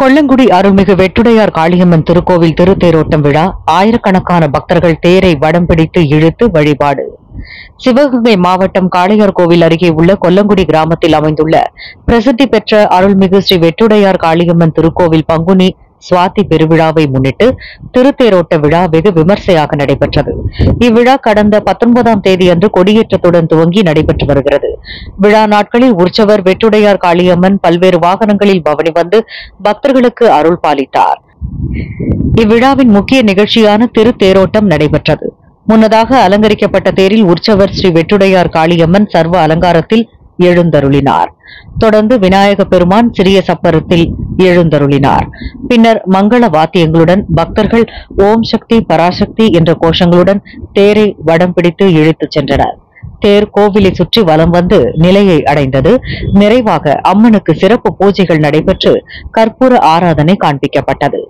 கொல்லங்குடி அருள்மிகு வெட்டுடையார் காளியம்மன் திருக்கோவில் திருத்தேரோட்டம் விழா ஆயிரக்கணக்கான பக்தர்கள் தேரை வடம் பிடித்து இழுத்து வழிபாடு சிவகங்கை மாவட்டம் காளையார் கோவில் அருகே உள்ள கொல்லங்குடி கிராமத்தில் அமைந்துள்ள பிரசித்தி பெற்ற அருள்மிகு ஸ்ரீ வெட்டுடையார் காளியம்மன் திருக்கோவில் பங்குனி சுவாதி பெருவிழாவை முன்னிட்டு திருத்தேரோட்ட விழா வெகு விமர்சையாக நடைபெற்றது இவ்விழா கடந்த பத்தொன்பதாம் தேதியன்று கொடியேற்றத்துடன் துவங்கி நடைபெற்று வருகிறது விழா நாட்களில் உற்சவர் வெட்டுடையார் காளியம்மன் பல்வேறு வாகனங்களில் பவனி வந்து பக்தர்களுக்கு அருள் பாலித்தார் இவ்விழாவின் முக்கிய நிகழ்ச்சியான திருத்தேரோட்டம் நடைபெற்றது முன்னதாக அலங்கரிக்கப்பட்ட தேரில் உற்சவர் ஸ்ரீ வெட்டுடையார் காளியம்மன் சர்வ அலங்காரத்தில் எழுந்தருளினார் தொடர்ந்து விநாயக பெருமான் சிறிய சப்பரத்தில் எழுந்தருளினார் பின்னர் மங்கள வாத்தியங்களுடன் பக்தர்கள் ஓம் சக்தி பராசக்தி என்ற கோஷங்களுடன் தேரை வடம் பிடித்து இழுத்துச் சென்றனர் தேர் கோவிலை சுற்றி வலம் வந்து நிலையை அடைந்தது நிறைவாக அம்மனுக்கு சிறப்பு பூஜைகள் நடைபெற்று கற்பூர ஆராதனை காண்பிக்கப்பட்டது